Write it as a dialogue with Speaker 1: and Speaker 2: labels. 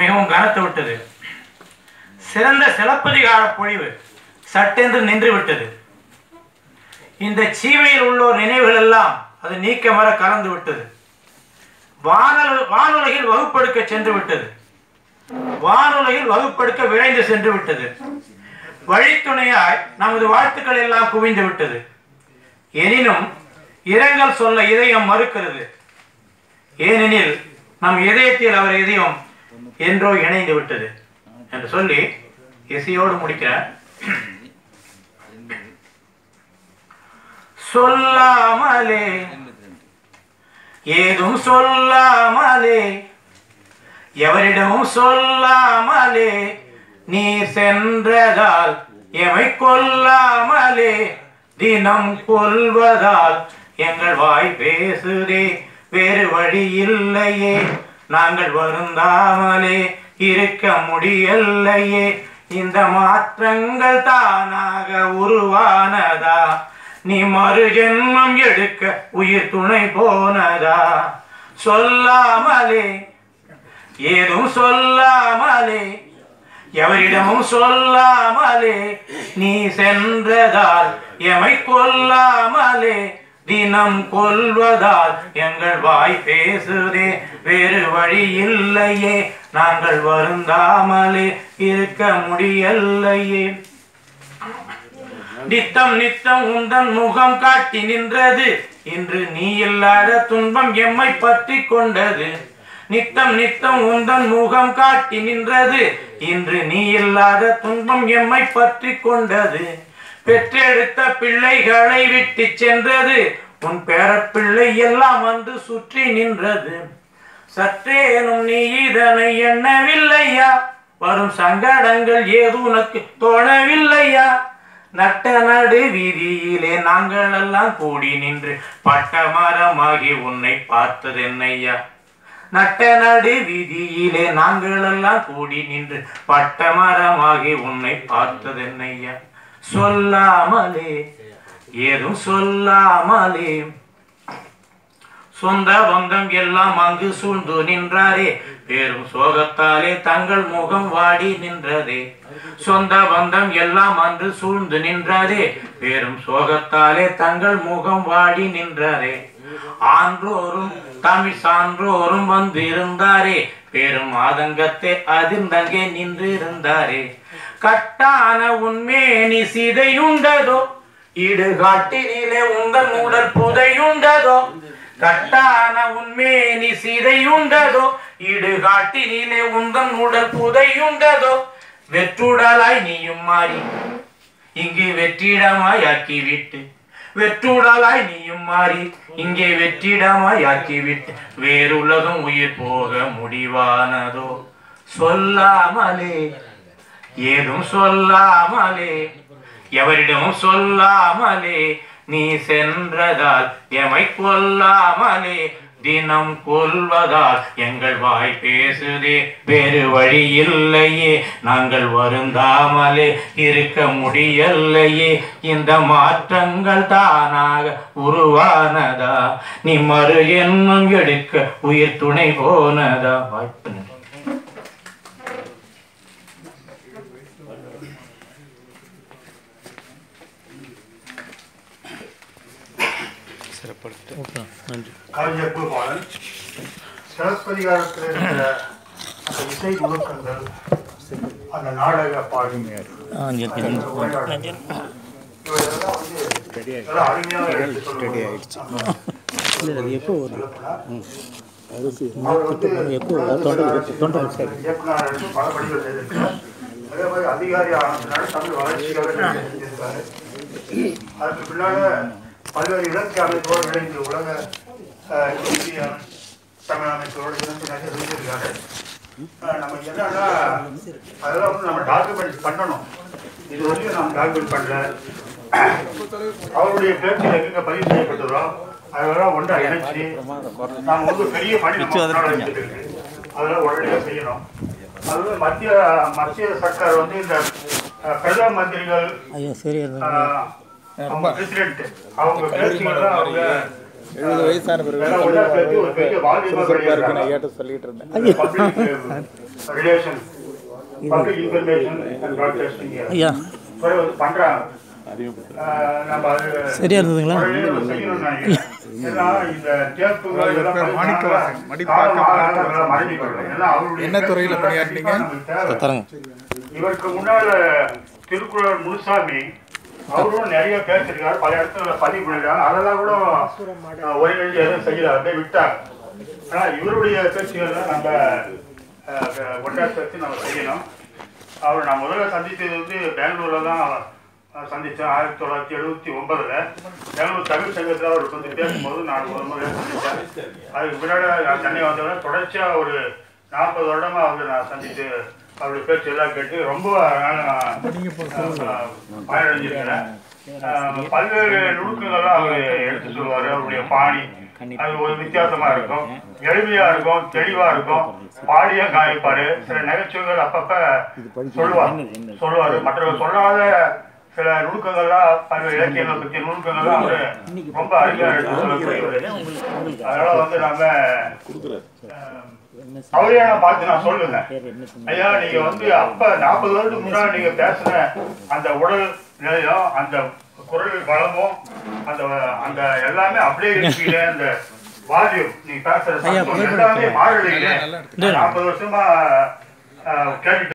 Speaker 1: மிகவும் கனத்து விட்டது சிறந்த சிலப்பதிகார பொழிவு சட்டென்று நின்று விட்டது இந்த சீமையில் உள்ளோர் நினைவுகள் எல்லாம் அது நீக்கமர கலந்து விட்டது வானல் வானுலகில் வகுப்படுக்க சென்று விட்டது வானுலகில் வகுப்படுக்க விரைந்து சென்று விட்டது வழித்துணையாய் நமது வாழ்த்துக்கள் எல்லாம் குவிந்து விட்டது எனினும் இரங்கல் சொல்ல இதயம் மறுக்கிறது ஏனெனில் நம் இதயத்தில் அவர் இதயம் என்றோ இணைந்து விட்டது என்று சொல்லி இசையோடு முடிக்கிறார் சொல்லாமலே ஏதும் சொல்லாமலே எவரிடமும் சொல்லாமலே நீ சென்றதால் எமை கொல்லாமலே தினம் கொல்வதால் எங்கள் வாய் பேசுதே வேறு வழி இல்லையே நாங்கள் வருந்தாமலே இருக்க முடியலையே இந்த மாற்றங்கள் தானாக உருவானதா நீ மறு ஜென்மம் எடுக்க உயிர் துணை போனதா சொல்லாமலே ஏதும் சொல்லாமலே எவரிடமும் சொல்லாமலே நீ சென்றதால் எமை கொல்லாமலே தினம் கொல்வதால் எங்கள் வாய் பேசுதே வேறு வழி இல்லையே நாங்கள் வருந்தாமலே இருக்க முடியலையே நித்தம் நித்தம் உந்தன் முகம் காட்டி நின்றது இன்று நீ இல்லாத துன்பம் எம்மை பற்றி கொண்டது நித்தம் நித்தம் உந்தன் முகம் காட்டி நின்றது இன்று நீ இல்லாத துன்பம் எம்மை பற்றி கொண்டது பெற்றெடுத்த பிள்ளைகளை விட்டு சென்றது உன் பேரப்பிள்ளை எல்லாம் வந்து சுற்றி நின்றது சற்றேனும் நீ இதனை எண்ணவில்லையா வரும் சங்கடங்கள் ஏது உனக்கு தோணவில்லையா நட்ட நடு வீதியிலே நாங்கள் எல்லாம் கூடி நின்று பட்ட மரமாகி உன்னை பார்த்தது என்னையா நட்ட நடு வீதியிலே நாங்கள் எல்லாம் கூடி நின்று பட்ட மரமாகி உன்னை பார்த்தது என்னையா சொல்லாமலே ஏதும் சொல்லாமலே சொந்த பந்தம் எல்லாம் அங்கு சூழ்ந்து நின்றாரே பெரும் சோகத்தாலே தங்கள் முகம் வாடி நின்றதே சொந்த பந்தம் எல்லாம் அன்று சூழ்ந்து நின்றதே பெரும் சோகத்தாலே தங்கள் முகம் வாடி நின்றாரே ஆன்றோரும் தமிழ் சான்றோரும் வந்து இருந்தாரே பெரும் ஆதங்கத்தை அதிர்ந்தங்கே நின்று இருந்தாரே கட்டான உண்மேனி சிதையுண்டதோ இடுகாட்டினிலே உங்கள் உடல் புதையுண்டதோ கட்டான உண்மேனி சிதையுண்டதோ இடுகாட்டினிலே உந்தன் உடல் புதையுண்டதோ வெற்றுடலாய் நீயும் மாறி இங்கு வெற்றிடமாய் ஆக்கிவிட்டு வெற்றுடலாய் நீயும் மாறி இங்கே வெற்றிடமாய் ஆக்கிவிட்டு வேறுலகம் உயிர் போக முடிவானதோ சொல்லாமலே ஏதும் சொல்லாமலே எவரிடமும் சொல்லாமலே நீ சென்றதால் எமை கொல்லாமலே தினம் கொல்வதால் எங்கள் வாய் பேசுதே வேறு வழி இல்லையே நாங்கள் வருந்தாமலே இருக்க முடியலையே இந்த மாற்றங்கள் தானாக உருவானதா நீ மறு எண்ணம் எடுக்க உயிர் துணை போனதா வாய்ப்பு நன்றி.
Speaker 2: கவிஞர் பூபாலன் சிலப்பதிகாரத்தில் இருக்கிற அந்த இசை நுணுக்கங்கள் அந்த நாடக பாடல் அந்த உரையாடல், இவையெல்லாம் வந்து நல்லா அருமையாக எடுத்து சொல்லுவாங்க. அவர் வந்து இயக்குனர் என்று பல படிகள் செய்திருக்கிறார். அதே மாதிரி அதிகாரி ஆனதுனால தமிழ் வளர்ச்சிக்காக நிறைய செஞ்சிருக்காரு. அதுக்கு பின்னால பல்வேறு இலக்கிய அமைப்போடு இணைந்து உலக அஹ், இந்திய தமிழ் அமைப்போடு இணைந்து நிறைய செஞ்சிருக்காரு அஹ், நம்ம என்னன்னா அதெல்லாம் வந்து நம்ம டாக்குமெண்ட் பண்ணணும் இது வரையும் நம்ம டாக்குமெண்ட் பண்ணல அவருடைய பேச்சில் எங்க பதிவு செய்யப்பட்டதோ அதெல்லாம் ஒன்றா இணைச்சு நாம் வந்து பெரிய பணி நம்ம முன்னாடி வச்சிருக்கு. அதெல்லாம் உடனடியாக செய்யணும் அது வந்து மத்திய மத்திய சர்க்கார் வந்து இந்த அஹ், பிரதம மந்திரிகள் அஹ், அவங்க பிரசிடென்ட் அவங்க பேச்சுகள்லாம் அவங்க
Speaker 3: எழுபது வயசான பிறகு
Speaker 2: எல்லாம் ஒண்ணா சேர்த்து ஒரு பெரிய வால்யூமா
Speaker 3: சுறுசுறுப்பா இருக்கு நான்
Speaker 2: வெளியிடுறாங்க.
Speaker 3: ஐயாட்ட சொல்லிட்டு இருந்தேன்
Speaker 2: public relation public information and broadcasting
Speaker 3: ஐயா
Speaker 2: பண்றாங்க ஆஹ் நம்ம அது
Speaker 3: சரியா இருந்ததுங்களா
Speaker 2: உடனே நம்ம செய்யணும்னு நினைக்கிறேன். ஏன்னா இந்த டேப்புகள் இதெல்லாம்
Speaker 4: பேர் மாணிக்கவாசன்,
Speaker 2: பார்த்தீங்கன்னா
Speaker 4: மடிப்பாக்கம்
Speaker 2: காலம் ஆக ஆக
Speaker 4: மாணிக்கவாசன்.
Speaker 2: அதெல்லாம் மறைஞ்சு போயிடும். ஏன்னா அவருடைய
Speaker 4: என்ன துறையில
Speaker 2: பேச்சுகள்
Speaker 4: பணியாற்றினீங்க?
Speaker 2: கண்டிப்பா நமக்கு தேவை.
Speaker 3: தரங்க
Speaker 2: இவருக்கு முன்னால திருக்குறள் முனுசாமி அவரும் நிறைய பேசிருக்காரு பல இடத்துல பதிவு பண்ணிருக்காங்க அதெல்லாம் கூட அஹ், ஒருங்கிணைஞ்சு எதுவும் செய்யல அப்படியே விட்டாங்க ஆனா இவருடைய பேச்சுகள்லாம் நம்ம அஹ், ஒன்றாக சேர்த்து நம்ம செய்யணும் அவர் நான் முதல்ல சந்தித்தது வந்து பெங்களூர்ல தான் அஹ், சந்திச்சேன் ஆயிரத்தி தொள்ளாயிரத்தி எழுபத்தி ஒன்பதுல பெங்களூர் தமிழ் சங்கத்தில் அவர் வந்து பேசும்போது நான் ஒரு முறை சந்தித்தேன் அதுக்கு பின்னாடி நான் சென்னை வந்தோடனே தொடர்ச்சியா ஒரு நாற்பது வருடமா வந்து நான் சந்தித்து அவருடைய பேச்சு எல்லாம் கேட்டு ரொம்ப நான் பயனடைஞ்சிருக்கிறேன் அஹ், பல்வேறு நுணுக்கங்கள்லாம் அவர் எடுத்து சொல்லுவாரு அவருடைய பாணி அது ஒரு வித்தியாசமா இருக்கும் எளிமையா இருக்கும் தெளிவா இருக்கும் பாடிய காய்ப்பாரு சில நகைச்சுவைகள் அப்பப்ப சொல்லுவார் சொல்லுவாரு மற்றவர்கள் சொல்லாத சில நுணுக்கங்கள்லாம் பல்வேறு இலக்கியங்களை பற்றிய நுணுக்கங்கள்லாம் அவரு ரொம்ப அருமையா எடுத்து சொல்லக்கூடியவர் அதனால வந்து நாம அஹ், அவரே நான் பார்த்து நான் சொல்லுங்க ஐயா நீங்க வந்து அப்ப நாற்பது வருடத்துக்கு முன்னாடி நீங்க பேசின அந்த உடல் நிலையம் அந்த குரல் வளமும் அந்த அந்த எல்லாமே அப்படியே இருக்கீங்க அந்த வால்யூம் நீங்க பேசுற சத்தம் எல்லாமே மாறலைங்க நாற்பது வருஷமா அஹ், கேட்டுட்டு